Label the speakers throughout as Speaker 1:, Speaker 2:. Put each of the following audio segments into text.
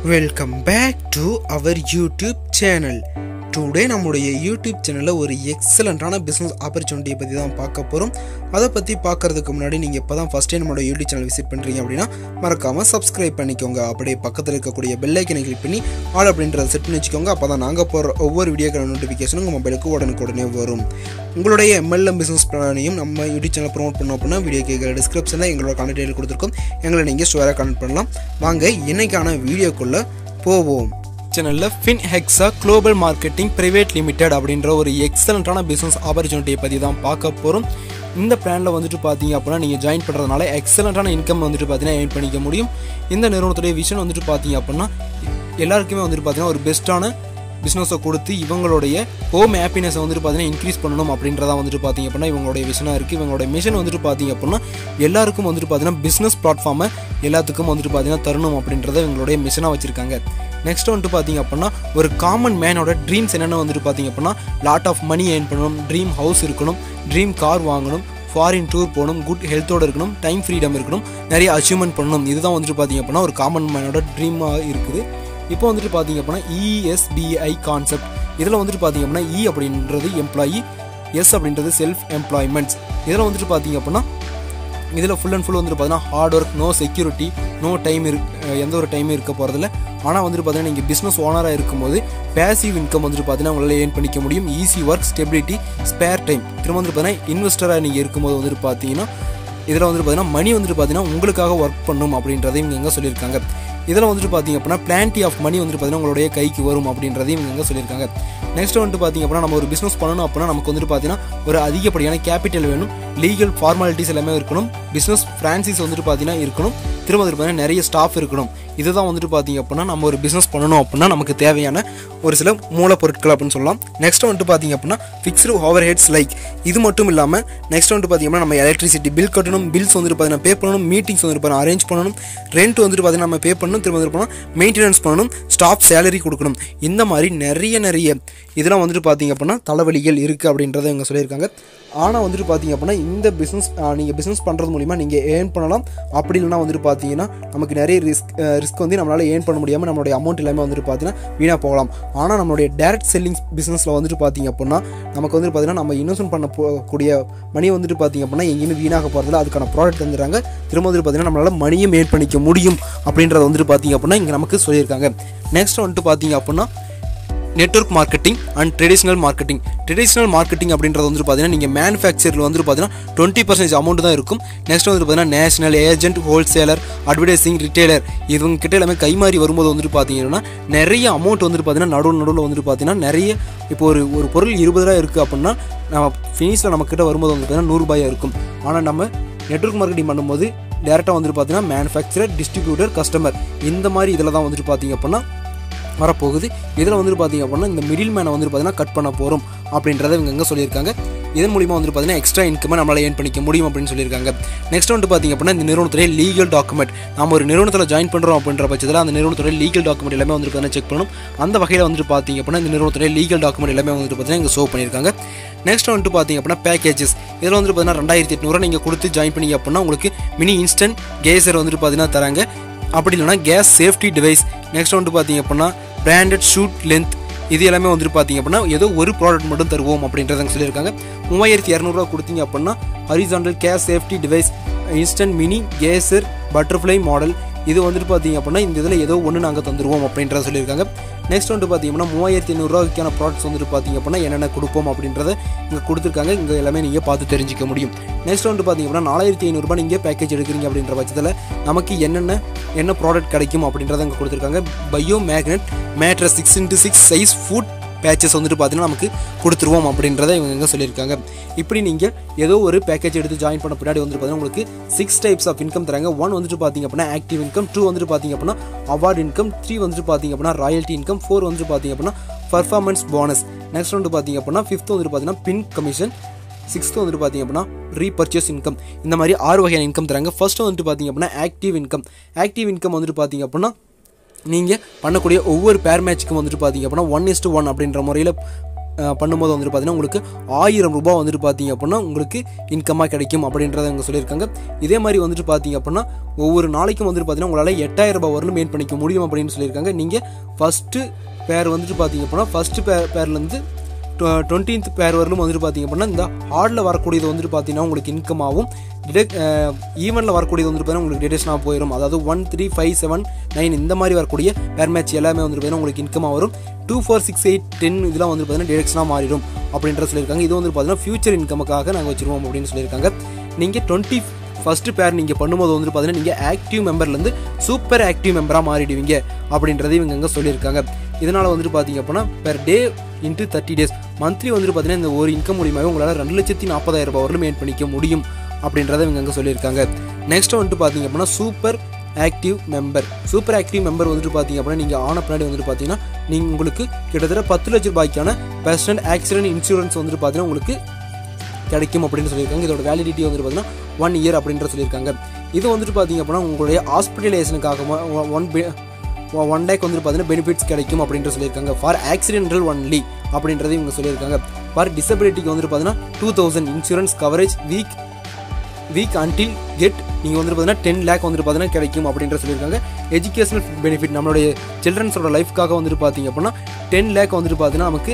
Speaker 1: welcome back to our YouTube channel today நம்முடைய யூடியூப் சேனலில் ஒரு எக்ஸலண்ட்டான பிஸ்னஸ் ஆப்பர்ச்சுனிட்டியை பற்றி தான் பார்க்க போகிறோம் அதை பற்றி பார்க்கறதுக்கு முன்னாடி நீங்கள் இப்போ தான் ஃபஸ்ட் டைம் நம்மளோட யூடியூப் சேனல் விசிட் பண்ணுறீங்க அப்படின்னா மறக்காமல் சப்ஸ்கிரைப் பண்ணிக்கோங்க அப்படியே பக்கத்தில் இருக்கக்கூடிய பெல் ஐக்கனை கிளிக் பண்ணி ஆல் அப்படின்றத செட் பண்ணி வச்சுக்கோங்க அப்போ தான் நாங்கள் போகிற ஒவ்வொரு வீடியோக்கான நோட்டிஃபிகேஷனும் உங்கள் மொபைலுக்கு உடனுக்குடனே வரும் உங்களுடைய எம்எல்எம் பிஸ்னஸ் பிளானையும் நம்ம யூடியூப் சேனல் ப்ரோமோட் பண்ணோம் அப்படின்னா வீடியோ கேட்குற டிஸ்கிரிப்ஷனில் எங்களோட கான்டாக்ட் டீடைல் கொடுத்துருக்கோம் எங்களை நீங்கள் ஸ்டோராக கனெக்ட் பண்ணலாம் வாங்க இன்னைக்கான வீடியோக்குள்ளே போவோம் சேனலில் Fin Hexa Global Marketing Private Limited அப்படின்ற ஒரு எக்ஸலண்ட்டான பிஸ்னஸ் ஆப்பர்ச்சுனிட்டியை பற்றி தான் பார்க்க போகிறோம் இந்த பிளானில் வந்துட்டு பார்த்தீங்க அப்படின்னா நீங்கள் ஜாயின் பண்ணுறதுனால எக்ஸலண்ட்டான இன்கம் வந்துட்டு பார்த்தீங்கன்னா ஏர்ன் பண்ணிக்க முடியும் இந்த நிறுவனத்துடைய விஷன் வந்துட்டு பார்த்தீங்க அப்படின்னா எல்லாருக்குமே வந்துட்டு பார்த்தீங்கன்னா ஒரு பெஸ்ட்டான பிஸ்னஸை கொடுத்து இவங்களுடைய ஹோம் ஹாப்பினஸை வந்துட்டு பார்த்தீங்கன்னா இன்க்ரீஸ் பண்ணணும் அப்படின்றதா வந்துட்டு பார்த்தீங்க அப்படின்னா இவங்களுடைய விஷனாக இருக்குது இவங்களுடைய மிஷன் வந்துட்டு பார்த்தீங்க அப்படின்னா எல்லாருக்கும் வந்துட்டு பார்த்தீங்கன்னா பிஸ்னஸ் பிளாட்ஃபார்மை எல்லாத்துக்கும் வந்துட்டு பார்த்தீங்கன்னா தரணும் அப்படின்றத இவங்களுடைய மிஷனாக வச்சுருக்காங்க நெக்ஸ்ட் வந்துட்டு பார்த்தீங்க அப்படின்னா ஒரு காமன் மேனோட ட்ரீம்ஸ் என்னென்ன வந்துட்டு பார்த்தீங்க அப்படின்னா லாட் ஆஃப் மணி ஏர்ன் பண்ணணும் ட்ரீம் ஹவுஸ் இருக்கணும் ட்ரீம் கார் வாங்கணும் ஃபாரின் டூர் போகணும் குட் ஹெல்த்தோடு இருக்கணும் டைம் ஃப்ரீடம் இருக்கணும் நிறைய அச்சீவ்மெண்ட் பண்ணணும் இதுதான் வந்துட்டு பார்த்தீங்க அப்படின்னா ஒரு காமன் மேனோட ட்ரீமாக இருக்குது இப்போ வந்துட்டு பார்த்தீங்க அப்படின்னா இஎஸ்பிஐ கான்செப்ட் இதில் வந்துட்டு பார்த்தீங்க அப்படின்னா இ அப்படின்றது எம்ப்ளாயி எஸ் அப்படின்றது செல்ஃப் எம்ப்ளாய்மெண்ட்ஸ் இதில் வந்துட்டு பார்த்தீங்க அப்படின்னா இதில் ஃபுல் அண்ட் ஃபுல் வந்துட்டு பார்த்தீங்கன்னா hard work no security no time இருக்கு எந்த ஒரு டைமும் இருக்க போகிறதில்ல ஆனால் வந்துட்டு பார்த்தீங்கன்னா நீங்கள் பிஸ்னஸ் ஓனராக இருக்கும்போது பேசிவ் இன்கம் வந்துட்டு பார்த்தீங்கன்னா உங்களால் ஏர்ன் பண்ணிக்க முடியும் easy work stability spare time திரும்ப வந்துட்டு பார்த்தீங்கன்னா இன்வெஸ்டராக நீங்கள் இருக்கும்போது வந்துட்டு பார்த்தீங்கன்னா இதில் வந்துட்டு பார்த்தீங்கன்னா மணி வந்துட்டு பார்த்தீங்கன்னா உங்களுக்காக ஒர்க் பண்ணும் அப்படின்றதையும் இவங்க எங்கே சொல்லியிருக்காங்க இதில் வந்துட்டு பார்த்தீங்க அப்படின்னா பிளான்டி ஆஃப் மணி வந்துட்டு பார்த்தீங்கன்னா உங்களுடைய கைக்கு வரும் அப்படின்றதையும் இவங்க எங்கே சொல்லியிருக்காங்க நெக்ஸ்ட் வந்துட்டு பார்த்தீங்க அப்படின்னா நம்ம ஒரு பிஸ்னஸ் பண்ணணும் அப்படின்னா நமக்கு வந்துட்டு பார்த்தீங்கன்னா ஒரு அதிகப்படியான கேபிட்டல் வேணும் லீகல் ஃபார்மாலிட்டிஸ் எல்லாமே இருக்கணும் பிஸ்னஸ் ஃப்ரான்சைஸ் வந்துட்டு பார்த்தீங்கன்னா இருக்கணும் திரும்ப வந்துட்டு பார்த்தீங்கன்னா நிறைய ஸ்டாஃப் இருக்கணும் இதுதான் வந்துட்டு பார்த்தீங்க அப்படின்னா நம்ம ஒரு பிஸ்னஸ் பண்ணணும் அப்படின்னா நமக்கு தேவையான ஒரு சில மூலப்பொருட்கள் அப்படின்னு சொல்லலாம் நெக்ஸ்ட் வந்துட்டு பார்த்தீங்க அப்படின்னா ஃபிக்ஸ்டு ஓவர் ஹெட்ஸ் லைக் இது மட்டும் இல்லாமல் நெக்ஸ்ட் வந்துட்டு பார்த்தீங்கன்னா நம்ம எலக்ட்ரிசிட்டி பில் கட்டணும் பில்ஸ் வந்துட்டு பார்த்தீங்கன்னா பே பண்ணணும் மீட்டிங்ஸ் வந்துட்டு பார்த்தீங்கன்னா அரேஞ்ச் பண்ணணும் ரெண்ட் வந்துட்டு பார்த்தீங்கன்னா நம்ம பே பண்ணணும் திரும்ப வந்துட்டு போனால் மெயின்டெனன்ஸ் பண்ணணும் ஸ்டாஃப் சேலரி கொடுக்கணும் இந்த மாதிரி நிறைய நிறைய இதெல்லாம் வந்துட்டு பார்த்தீங்க அப்படின்னா தலைவலிகள் இருக்குது அப்படின்றத இவங்க சொல்லியிருக்காங்க ஆனால் வந்துட்டு பார்த்தீங்க அப்படின்னா இந்த பிஸ்னஸ் நீங்கள் பிஸ்னஸ் பண்ணுறது மூலிமா நீங்கள் ஏர்ன் பண்ணலாம் அப்படி இல்லைனா வந்துட்டு பார்த்தீங்கன்னா நமக்கு நிறைய ரிஸ்க் ரிஸ்க் வந்து நம்மளால் ஏர்ன் பண்ண முடியாமல் நம்மளுடைய அமௌண்ட் எல்லாமே வந்துட்டு பார்த்தீங்கன்னா வீணாக போகலாம் ஆனால் நம்மளுடைய டேரக்ட் செல்லிங் பிஸ்னஸில் வந்துட்டு பார்த்தீங்க அப்படின்னா நமக்கு வந்துட்டு பார்த்தீங்கன்னா நம்ம இன்வெஸ்ட்மெண்ட் பண்ண போகக்கூடிய மணி வந்துட்டு பார்த்தீங்க அப்படின்னா எங்கேயுமே வீணாக போகிறதில்ல அதுக்கான ப்ராடக்ட் தந்துடுறாங்க திரும்ப வந்துட்டு பார்த்தீங்கன்னா நம்மளால் மணியும் ஏர்ன் பண்ணிக்க முடியும் அப்படின்றத வந்துட்டு பார்த்தீங்க அப்படின்னா இங்கே நமக்கு சொல்லியிருக்காங்க நெக்ஸ்ட் வந்துட்டு பார்த்தீங்க அப்படின்னா network marketing and traditional marketing traditional marketing அப்படின்றது வந்துட்டு பார்த்தீங்கன்னா நீங்கள் மேனுஃபேக்சரில் வந்துட்டு பார்த்தீங்கன்னா டுவெண்ட்டி பர்சன்டேஜ் அமௌண்ட் தான் இருக்கும் நெக்ஸ்ட் வந்துட்டு பார்த்தீங்கன்னா national agent wholesaler advertising retailer இவங்க கிட்ட எல்லாமே கைமாறி வரும்போது வந்துட்டு பார்த்தீங்கன்னா நிறைய அமௌண்ட் வந்துட்டு பார்த்தீங்கன்னா நடுவில் நடுவில் வந்துட்டு பார்த்தீங்கன்னா நிறைய இப்போ ஒரு ஒரு பொருள் இருபது ரூபா இருக்குது அப்படின்னா நம்ம ஃபினிஷில் நம்மக்கிட்ட வரும்போது வந்து பார்த்தீங்கன்னா நூறுரூபாயாக இருக்கும் ஆனால் நம்ம நெட்ஒர்க் மார்க்கெட்டிங் பண்ணும்போது டேரெக்டாக வந்துட்டு பார்த்தீங்கன்னா மேனுஃபேக்சரர் டிஸ்ட்ரிபியூட்டர் கஸ்டமர் இந்த மாதிரி இதில் தான் வந்துட்டு பார்த்தீங்க அப்படின்னா வரப்போகுது இதில் வந்துட்டு பார்த்தீங்க அப்படின்னா இந்த மிடில் மேனை வந்துட்டு பார்த்தீங்கன்னா கட் பண்ண போகிறோம் அப்படின்றத இவங்க எங்கே சொல்லியிருக்காங்க இதன் மூலிமா வந்துட்டு பார்த்தீங்கன்னா எக்ஸ்ட்ரா இன்கமை நம்மளால் ஏர்ன் பண்ணிக்க முடியும் அப்படின்னு சொல்லியிருக்காங்க நெக்ஸ்ட் வந்துட்டு பார்த்தீங்க அப்படின்னா இந்த நிறுவனத்துடைய லீகல் டாக்குமெண்ட் நம்ம ஒரு நிறுவனத்தில் ஜாயின் பண்ணுறோம் அப்படின்ற பட்சத்தில் அந்த நிறுவனத்துடைய லீகல் டாக்குமெண்ட் எல்லாமே வந்துட்டு பார்த்தீங்கன்னா செக் பண்ணணும் அந்த வகையில் வந்துட்டு பார்த்தீங்க அப்படின்னா இந்த நிறுவனத்துடைய லீகல் டாக்குமெண்ட் எல்லாமே வந்துட்டு பார்த்தீங்கன்னா இங்கே ஷோ பண்ணியிருக்காங்க நெக்ஸ்ட் வந்துட்டு பார்த்தீங்க அப்படின்னா பேக்கேஜஸ் இதில் வந்துட்டு பார்த்தீங்கன்னா ரெண்டாயிரத்தி எட்நூறுவா நீங்கள் கொடுத்து ஜாயின் பண்ணீங்க அப்படின்னா உங்களுக்கு மினி இன்ஸ்டன்ட் கேசர் வந்துட்டு பார்த்தீங்கன்னா தராங்க அப்படி இல்லைனா கேஸ் சேஃப்டி டிவைஸ் நெக்ஸ்ட் வந்துட்டு பார்த்தீங்க அப்படின்னா பிராண்டட் ஷூட் லென்த் இது எல்லாமே வந்துட்டு பார்த்தீங்க அப்படின்னா ஏதோ ஒரு ப்ராடக்ட் மட்டும் தருவோம் அப்படின்றத சொல்லியிருக்காங்க மூவாயிரத்தி இரநூறுவா கொடுத்தீங்க அப்படின்னா horizontal gas safety device instant mini geyser butterfly model இது வந்துட்டு பார்த்தீங்க அப்படின்னா இந்த இதில் ஏதோ ஒன்று நாங்கள் தந்துருவோம் அப்படின்றத சொல்லியிருக்காங்க நெக்ஸ்ட் வந்துட்டு பார்த்தீங்கன்னா மூவாயிரத்தி ஐநூறுரூவாய்க்கான ப்ராடக்ட்ஸ் வந்துட்டு பார்த்தீங்க அப்படின்னா என்னென்ன கொடுப்போம் அப்படின்றத இங்கே கொடுத்துருக்காங்க இங்கே எல்லாமே நீங்கள் பார்த்து தெரிஞ்சிக்க முடியும் நெக்ஸ்ட் வந்துட்டு பார்த்தீங்க அப்படின்னா நாலாயிரத்தி ஐநூறுரூபா நீங்கள் பேக்கேஜ் எடுக்கிறீங்க அப்படின்ற பட்சத்தில் நமக்கு என்னென்ன என்ன ப்ராடக்ட் கிடைக்கும் அப்படின்றத இங்கே கொடுத்துருக்காங்க bio magnet mattress six into six size foot patches வந்துட்டு பார்த்தீங்கன்னா நமக்கு கொடுத்துருவோம் அப்படின்றத இவங்க எங்கே சொல்லியிருக்காங்க இப்படி நீங்கள் ஏதோ ஒரு பேக்கேஜ் எடுத்து ஜாயின் பண்ண பின்னாடி வந்துட்டு பார்த்தீங்கன்னா உங்களுக்கு சிக்ஸ் டைப்ஸ் ஆஃப் இன்கம் தராங்க ஒன் வந்துட்டு பார்த்தீங்க அப்படின்னா ஆக்டிவ் இன்கம் டூ வந்துட்டு பார்த்தீங்க அப்படின்னா அவார்ட் இன்கம் த்ரீ வந்துட்டு பார்த்தீங்க அப்படின்னா ராயல்ட்டி இன்கம் ஃபோர் வந்துட்டு பார்த்தீங்க அப்படின்னா பர்ஃபார்மன்ஸ் போனஸ் நெக்ஸ்ட் வந்துட்டு பார்த்தீங்க அப்படின்னா ஃபிஃப்த் வந்துட்டு பார்த்தீங்கன்னா பின் கமிஷன் சிக்ஸ்த்து வந்துட்டு பார்த்தீங்க அப்படின்னா ரீபர்ச்சேஸ் இன்கம் இந்த மாதிரி ஆறு வகையான இன்கம் தராங்க ஃபர்ஸ்ட் வந்துட்டு பார்த்தீங்க அப்படின்னா ஆக்டிவ் இன்கம் ஆக்டிவ் இன்கம் வந்துட்டு பார்த்தீங்க அப்படின்னா நீங்கள் பண்ணக்கூடிய ஒவ்வொரு பேர் மேட்ச்சுக்கும் வந்துட்டு பார்த்தீங்க அப்படின்னா ஒன் இஸ்டு ஒன் அப்படின்ற முறையில் அஹ், பண்ணும்போது வந்துட்டு பார்த்தீங்கன்னா உங்களுக்கு ஆயிரம் ரூபாய் வந்துட்டு பார்த்தீங்க அப்படின்னா உங்களுக்கு இன்கமாக கிடைக்கும் அப்படின்றத இவங்க சொல்லியிருக்காங்க இதே மாதிரி வந்துட்டு பார்த்தீங்க அப்படின்னா ஒவ்வொரு நாளைக்கும் வந்துட்டு பார்த்தீங்கன்னா உங்களால் எட்டாயிரம் ரூபாய் வரலும் மேன் பண்ணிக்க முடியும் அப்படின்னு சொல்லியிருக்காங்க நீங்கள் ஃபஸ்ட்டு பேர் வந்துட்டு பார்த்தீங்க அப்படின்னா ஃபஸ்ட்டு பேர் பேர்லேருந்து டுவெண்ட்டீன்த் பேர் வரலும் வந்துட்டு பார்த்தீங்க அப்படின்னா இந்த ஹார்டில் வரக்கூடியது வந்துட்டு பார்த்தீங்கன்னா உங்களுக்கு இன்கம் ஆகும் டிடெக்ட் ஈவெண்ட்டில் வரக்கூடியது வந்துட்டு பார்த்தீங்கன்னா உங்களுக்கு டிடெக்ஷனாக போயிடும் அதாவது one three five seven nine இந்த மாதிரி வரக்கூடிய பேர் மேட்ச் எல்லாமே வந்துட்டு பார்த்தீங்கன்னா உங்களுக்கு இன்கமாக வரும் two four six eight ten இதெல்லாம் வந்துட்டு பார்த்தீங்கன்னா டிடெக்ஷனாக மாறிடும் அப்படின்ற சொல்லியிருக்காங்க இது வந்து பார்த்தீங்கன்னா ஃபியூச்சர் இன்கமுக்காக நாங்கள் வச்சிருவோம் அப்படின்னு சொல்லியிருக்காங்க நீங்கள் டுவெண்ட்டி ஃபஸ்ட்டு பேர் நீங்கள் பண்ணும்போது வந்துட்டு பார்த்தீங்கன்னா நீங்கள் ஆக்டிவ் மெம்பர்லேருந்து சூப்பர் ஆக்டிவ் மெம்பராக மாறிடுவீங்க அப்படின்றது இவங்க இங்கே சொல்லியிருக்காங்க இதனால் வந்துட்டு பார்த்தீங்க அப்படின்னா per day into thirty days monthly வந்துட்டு பார்த்தீங்கன்னா இந்த ஒரு இன்கம் மூலியமாகவே உங்களால் ரெண்டு லட்சத்தி நாற்பதாயிரம் ரூபாய் வரலும் மேன் பண்ணிக்க முடியும் அப்படின்றத இவங்க இங்கே சொல்லியிருக்காங்க நெக்ஸ்ட் வந்துட்டு பார்த்தீங்க அப்படின்னா super active member super active member வந்துட்டு பார்த்தீங்க அப்படின்னா நீங்கள் ஆன பின்னாடி வந்துட்டு பார்த்தீங்கன்னா நீங்கள் உங்களுக்கு கிட்டத்தட்ட பத்து லட்ச ரூபாய்க்கான பர்சனல் ஆக்சிடென்ட் இன்சூரன்ஸ் வந்துட்டு பார்த்தீங்கன்னா உங்களுக்கு கிடைக்கும் அப்படின்னு சொல்லியிருக்காங்க இதோட வேலிடிட்டி வந்துட்டு பார்த்தீங்கன்னா ஒன் இயர் அப்படின்ற சொல்லியிருக்காங்க இது வந்துட்டு பார்த்தீங்க அப்படின்னா உங்களுடைய ஹாஸ்பிட்டலைசேஷனுக்காக ஒன் ஒன் டேக்கு வந்துட்டு பார்த்தீங்கன்னா பெனிஃபிட்ஸ் கிடைக்கும் அப்படின்ற சொல்லியிருக்காங்க ஃபார் ஆக்சிடென்டல் ஒன்லி அப்படின்றது இவங்க சொல்லியிருக்காங்க ஃபார் டிசபிலிட்டிக்கு வந்துட்டு பார்த்தீங்கன்னா two thousand insurance coverage week week until get நீங்கள் வந்துட்டு பார்த்தீங்கன்னா டென் லேக் வந்துட்டு பார்த்தீங்கன்னா கிடைக்கும் அப்படின்ற சொல்லியிருக்காங்க எஜுகேஷனல் பெனிஃபிட் நம்மளுடைய சில்ட்ரன்ஸோட லைஃப்க்காக வந்துட்டு பார்த்தீங்க அப்படின்னா டென் லேக் வந்துட்டு பார்த்தீங்கன்னா நமக்கு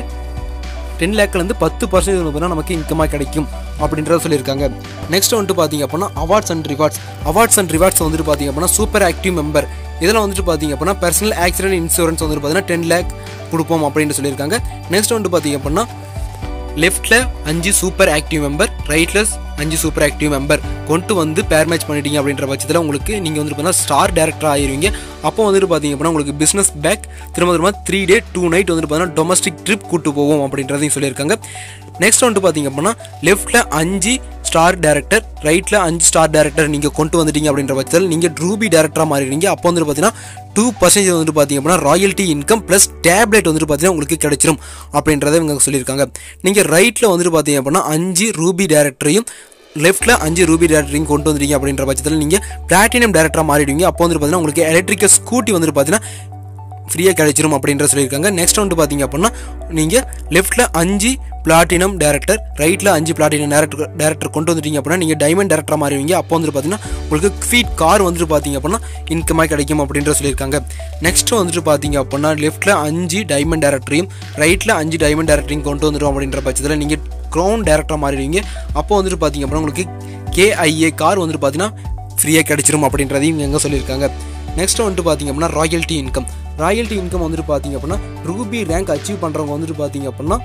Speaker 1: டென் லேக்லேருந்து பத்து பர்சன்டேஜ் பார்த்தீங்கன்னா நமக்கு இன்கமாக கிடைக்கும் அப்படின்றத சொல்லியிருக்காங்க நெக்ஸ்ட் வந்துட்டு பார்த்தீங்க அப்படின்னா awards and rewards awards and rewards வந்துட்டு பார்த்தீங்க அப்படின்னா சூப்பர் ஆக்டிவ் மெம்பர் இதில் வந்துட்டு பார்த்தீங்க அப்படின்னா பர்சனல் ஆக்சிடென்ட் இன்சூரன்ஸ் வந்துட்டு பார்த்தீங்கன்னா டென் லேக் கொடுப்போம் அப்படின்னு சொல்லியிருக்காங்க நெக்ஸ்ட் வந்துட்டு பார்த்தீங்க அப்படின்னா லெஃப்ட்டில் அஞ்சு சூப்பர் ஆக்டிவ் மெம்பர் ரைட்டில் அஞ்சு சூப்பர் ஆக்டிவ் மெம்பர் கொண்டு வந்து பேர் மேட்ச் பண்ணிட்டீங்க அப்படின்ற பட்சத்தில் உங்களுக்கு நீங்கள் வந்து பார்த்தீங்கன்னா ஸ்டார் டேரக்டர் ஆயிருவீங்க அப்போ வந்துட்டு பார்த்தீங்க அப்படின்னா உங்களுக்கு பிஸ்னஸ் பேக் திரும்ப திரும்ப த்ரீ டே டூ நைட் வந்துட்டு பார்த்தீங்கன்னா டொமஸ்டிக் ட்ரிப் கூட்டு போவோம் அப்படின்றதையும் சொல்லியிருக்காங்க நெக்ஸ்ட் வந்துட்டு பார்த்தீங்க அப்படின்னா லெஃப்ட்டில் அஞ்சு ஸ்டார் டேரக்டர் ரைட்டில் அஞ்சு ஸ்டார் டேரக்டர் நீங்கள் கொண்டு வந்துட்டீங்க அப்படின்ற பட்சத்தில் நீங்கள் ட்ரூபி டேரக்டராக மாறிடுவீங்க அப்போ வந்துட்டு பார்த்தீங்கன்னா டூ பர்சன்டேஜ் வந்துட்டு பார்த்தீங்க அப்படின்னா ராயல்ட்டி இன்கம் ப்ளஸ் டேப்லெட் வந்துட்டு பார்த்தீங்கன்னா உங்களுக்கு கிடைச்சிரும் அப்படின்றத இவங்க சொல்லியிருக்காங்க நீங்கள் ரைட்டில் வந்துட்டு பார்த்தீங்க அப்படின்னா அஞ்சு ரூபி டேரக்டரையும் லெஃப்ட்டில் அஞ்சு ரூபி டேரக்டரையும் கொண்டு வந்துட்டீங்க அப்படின்ற பட்சத்தில் நீங்கள் பிளாட்டினம் டேரக்டராக மாறிடுவீங்க அப்போ வந்துட்டு பார்த்தீங்கன்னா உங்களுக்கு எலக்ட்ரிக்கல் ஸ்கூட்டி வந்துட்டு பார்த்தீங்கன்னா ஃப்ரீயாக கிடைச்சிரும் அப்படின்ற சொல்லியிருக்காங்க நெக்ஸ்ட் வந்து பார்த்தீங்க அப்படின்னா நீங்கள் லெஃப்ட்டில் அஞ்சு பிளாட்டினம் டேரக்டர் ரைட்டில் அஞ்சு பிளாட்டினம் டேரக்டர் டேரக்டர் கொண்டு வந்துட்டீங்க அப்படின்னா நீங்கள் டைமண்ட் டேரக்டராக மாறுவீங்க அப்போ வந்துட்டு பார்த்தீங்கன்னா உங்களுக்கு ஃபீட் கார் வந்துட்டு பார்த்தீங்க அப்படின்னா இன்கமாக கிடைக்கும் அப்படின்ற சொல்லியிருக்காங்க நெக்ஸ்ட் வந்துட்டு பார்த்தீங்க அப்படின்னா லெஃப்ட்டில் அஞ்சு டைமண்ட் டேரக்டரையும் ரைட்டில் அஞ்சு டைமண்ட் டேரக்டரையும் கொண்டு வந்துடும் அப்படின்ற பட்சத்தில் நீங்கள் க்ரௌன் டேரக்டராக மாறிடுவீங்க அப்போ வந்துட்டு பார்த்தீங்க அப்படின்னா உங்களுக்கு கேஐஏ கார் வந்துட்டு பார்த்தீங்கன்னா ஃப்ரீயாக கிடைச்சிரும் அப்படின்றதையும் இங்கே சொல்லியிருக்காங்க நெக்ஸ்ட் வந்துட்டு பார்த்தீங்க அப்படின்னா ராயல்ட்டி இன்கம் ராயல்ட்டி இன்கம் வந்துட்டு பார்த்தீங்க அப்படின்னா ரூபி ரேங்க் அச்சீவ் பண்ணுறவங்க வந்துட்டு பார்த்தீங்க அப்படின்னா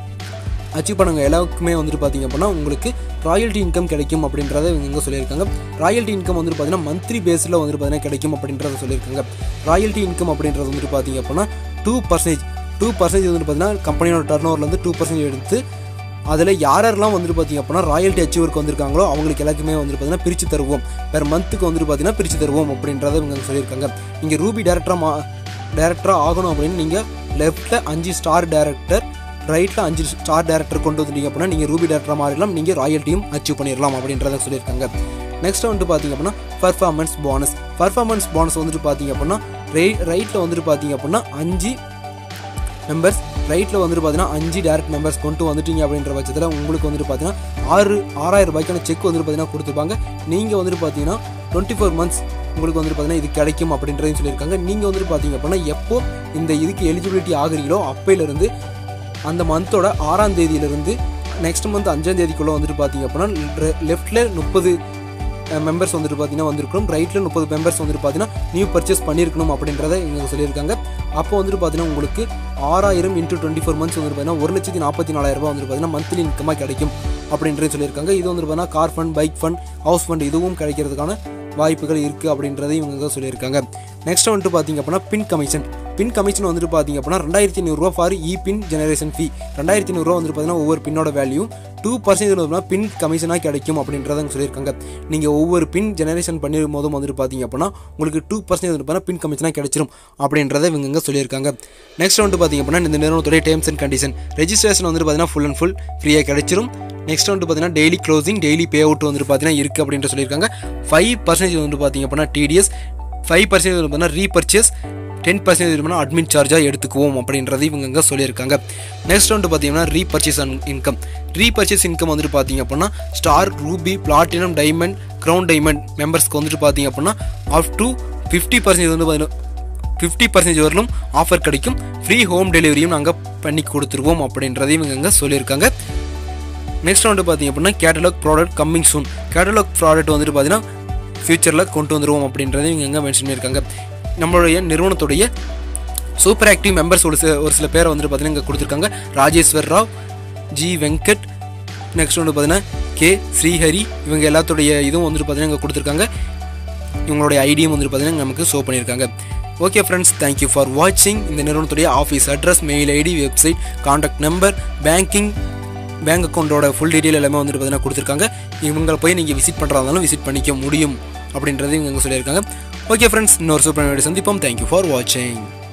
Speaker 1: அச்சீவ் பண்ணுங்க எல்லாருக்குமே வந்துட்டு பார்த்தீங்க அப்படின்னா உங்களுக்கு ராயல்ட்டி இன்கம் கிடைக்கும் அப்படின்றத இவங்க இங்கே சொல்லியிருக்காங்க ராயல்ட்டி இன்கம் வந்துட்டு பார்த்தீங்கன்னா மந்த்லி பேஸில் வந்துட்டு பார்த்தீங்கன்னா கிடைக்கும் அப்படின்றத சொல்லியிருக்காங்க ராயல்ட்டி இன்கம் அப்படின்றது வந்துட்டு பார்த்தீங்க அப்படின்னா டூ பர்சன்டேஜ் டூ பர்சன்டேஜ் வந்துட்டு பார்த்தீங்கன்னா கம்பெனியோட டர்ன் ஓவர்லேருந்து டூ பர்சன்டேஜ் எடுத்து அதில் யாரெல்லாம் வந்துட்டு பார்த்தீங்க அப்படின்னா ராயல்ட்டி அச்சீவருக்கு வந்திருக்காங்களோ அவங்களுக்கு எல்லாருக்குமே வந்துட்டு பார்த்தீங்கன்னா பிரித்து தருவோம் பெர் மந்த்துக்கு வந்துட்டு பார்த்தீங்கன்னா பிரித்து தருவோம் அப்படின்றத இவங்க சொல்லியிருக்காங்க நீங்கள் ரூபி டேரக்டராக மா டேரக்டராக ஆகணும் அப்படின்னு நீங்கள் லெஃப்ட்டில் அஞ்சு ஸ்டார் டேரக்டர் ரைட்டில் அஞ்சு ஸ்டார் டேரக்டர் கொண்டு வந்துட்டீங்க அப்படின்னா நீங்கள் ரூபி டேரக்டராக மாறிடலாம் நீங்கள் ராயல்ட்டியும் அச்சீவ் பண்ணிடலாம் அப்படின்றத சொல்லியிருக்காங்க நெக்ஸ்ட் வந்துட்டு பார்த்தீங்க அப்படின்னா பர்ஃபார்மன்ஸ் போனஸ் பர்ஃபார்மன்ஸ் போனஸ் வந்துட்டு பார்த்தீங்க அப்படின்னா ரை ரைட்டில் வந்துட்டு பார்த்தீங்க அப்படின்னா அஞ்சு மெம்பர்ஸ் ரைட்டில் வந்துட்டு பார்த்தீங்கன்னா அஞ்சு டேரக்ட் மெம்பர்ஸ் கொண்டு வந்துட்டீங்க அப்படின்ற பட்சத்தில் உங்களுக்கு வந்துட்டு பார்த்தீங்கன்னா ஆறு ஆறாயிரம் ரூபாய்க்கான செக் வந்துட்டு பார்த்தீங்கன்னா கொடுத்துருப்பாங்க நீங்கள் வந்துட்டு பார்த்தீங்கன்னா டுவெண்ட்டி ஃபோர் மந்த்ஸ் உங்களுக்கு வந்துட்டு பார்த்தீங்கன்னா இது கிடைக்கும் அப்படின்றதையும் சொல்லியிருக்காங்க நீங்கள் வந்துட்டு பார்த்தீங்க அப்படின்னா எப்போ இந்த இதுக்கு எலிஜிபிலிட்டி ஆகுறீங்களோ அப்பையிலேருந்து அந்த மந்தோட ஆறாம் தேதியிலிருந்து நெக்ஸ்ட் மந்த் அஞ்சாம் தேதிக்குள்ளே வந்துட்டு பார்த்தீங்க அப்படின்னா லெஃப்ட்டில் முப்பது மெம்பர்ஸ் வந்துட்டு பார்த்தீங்கன்னா வந்திருக்கணும் ரைட்டில் முப்பது மெம்பர்ஸ் வந்துட்டு பார்த்தீங்கன்னா நியூ பர்ச்சேஸ் பண்ணியிருக்கணும் அப்படின்றத இவங்க சொல்லியிருக்காங்க அப்போ வந்துட்டு பார்த்தீங்கன்னா உங்களுக்கு ஆறாயிரம் இன்ட்டு டுவெண்ட்டி ஃபோர் மந்த்ஸ் வந்துட்டு பார்த்தீங்கன்னா ஒரு லட்சத்தி நாற்பத்தி நாலாயிரம் ரூபாய் வந்துட்டு பார்த்தீங்கன்னா மந்த்லி இன்கமாக கிடைக்கும் அப்படின்றது சொல்லியிருக்காங்க இது வந்துட்டு பார்த்தீங்கன்னா car fund bike fund house fund இதுவும் கிடைக்கிறதுக்கான வாய்ப்புகள் இருக்குது அப்படின்றதை இவங்க சொல்லியிருக்காங்க நெக்ஸ்ட் வந்துட்டு பார்த்தீங்க அப்படின்னா பின் கமிஷன் பின் கமிஷன் வந்துட்டு பார்த்தீங்க அப்படின்னா ரெண்டாயிரத்தி ஐநூறுரூவா ஃபார் இ பின் ஜெனரேஷன் ஃபீ ரெண்டாயிரத்தி ஐநூறுரூவா வந்துட்டு பார்த்தீங்கன்னா ஒவ்வொரு பின்னோட வேல்யூ டூ பர்சன்டேஜ் வந்து பின் கமிஷனாக கிடைக்கும் அப்படின்றத அவங்க சொல்லியிருக்காங்க நீங்கள் ஒவ்வொரு பின் ஜெனரேஷன் பண்ணிடும் போதும் வந்துட்டு பார்த்தீங்க அப்படின்னா உங்களுக்கு டூ பர்சன்டேஜ் வந்து பார்த்தீங்கன்னா பின் கமிஷனாக கிடைச்சிரும் அப்படின்றத இவங்க இங்க சொல்லியிருக்காங்க நெக்ஸ்ட் வந்துட்டு பார்த்தீங்க அப்படின்னா இந்த நிறுவனத்துடைய டேர்ம்ஸ் அண்ட் கண்டிஷன் ரெஜிஸ்ட்ரேஷன் வந்துட்டு பார்த்தீங்கன்னா ஃபுல் அண்ட் ஃபுல் ஃப்ரீயாக கிடைச்சிரும் நெக்ஸ்ட் வந்துட்டு பார்த்தீங்கன்னா daily closing daily pay out வந்துட்டு பார்த்தீங்கன்னா இருக்குது அப்படின்ட்டு சொல்லியிருக்காங்க ஃபைவ் பர்சன்டேஜ் வந்துட்டு பார்த்தீங்க அப்படின்னா டிடிஎஸ் ஃபைவ் பர்சன்டேஜ் வந்து பார்த்தீங்கன்னா ரீபர்ச்சேஸ் டென் பர்சன்டேஜ் அட்மின் சார்ஜாக எடுத்துக்குவோம் அப்படின்றது இவங்க இங்கே சொல்லியிருக்காங்க நெக்ஸ்ட் வந்து பார்த்தீங்கன்னா ரீபர்ச்சேஸ் இன்கம் ரீபர்ச்சேஸ் இன்கம் வந்துட்டு பார்த்தீங்க அப்படின்னா star ruby platinum diamond crown diamond மெம்பர்ஸ்க்கு வந்துட்டு பார்த்தீங்க அப்படின்னா அப் டு ஃபிஃப்டி பர்சன்டேஜ் வந்து பார்த்தீங்கன்னா ஃபிஃப்டி பர்சன்டேஜ் வரலும் ஆஃபர் கிடைக்கும் ஃப்ரீ ஹோம் டெலிவரியும் நாங்கள் பண்ணி கொடுத்துருவோம் அப்படின்றதையும் இவங்க இங்கே சொல்லியிருக்காங்க நெக்ஸ்ட் வந்து பார்த்தீங்க அப்படின்னா catalogue product coming soon catalogue product வந்துட்டு பார்த்தீங்கன்னா ஃபியூச்சரில் கொண்டு வந்துருவோம் அப்படின்றதையும் இவங்க எங்கே மென்ஷன் பண்ணியிருக்காங்க நம்மளுடைய நிறுவனத்துடைய சூப்பர் ஆக்டிவ் மெம்பர்ஸ் ஒரு சில ஒரு சில பேரை வந்துட்டு பார்த்தீங்கன்னா இங்கே கொடுத்துருக்காங்க ராஜேஸ்வர் ராவ் ஜி வெங்கட் நெக்ஸ்ட் வந்து பார்த்தீங்கன்னா கே ஸ்ரீஹரி இவங்க எல்லாத்துடைய இதுவும் வந்துட்டு பார்த்தீங்கன்னா இங்கே கொடுத்துருக்காங்க இவங்களுடைய ஐடியும் வந்துட்டு பார்த்தீங்கன்னா நமக்கு ஷோ பண்ணியிருக்காங்க ஓகே ஃப்ரெண்ட்ஸ் தேங்க்யூ ஃபார் வாட்சிங் இந்த நிறுவனத்துடைய office address mail ID website contact number banking bank அக்கௌண்ட்டோட ஃபுல் டீட்டெயில் எல்லாமே வந்துட்டு பார்த்தீங்கன்னா கொடுத்துருக்காங்க இவங்களை போய் நீங்கள் விசிட் பண்ணுறதாலும் விசிட் பண்ணிக்க முடியும் அப்படின்றது இவங்க சொல்லியிருக்காங்க ஓகே ஃப்ரெண்ட்ஸ் இன்னொரு சூப்பர் வீடியோ சந்திப்போம் தேங்க்யூ ஃபார் வாட்சிங்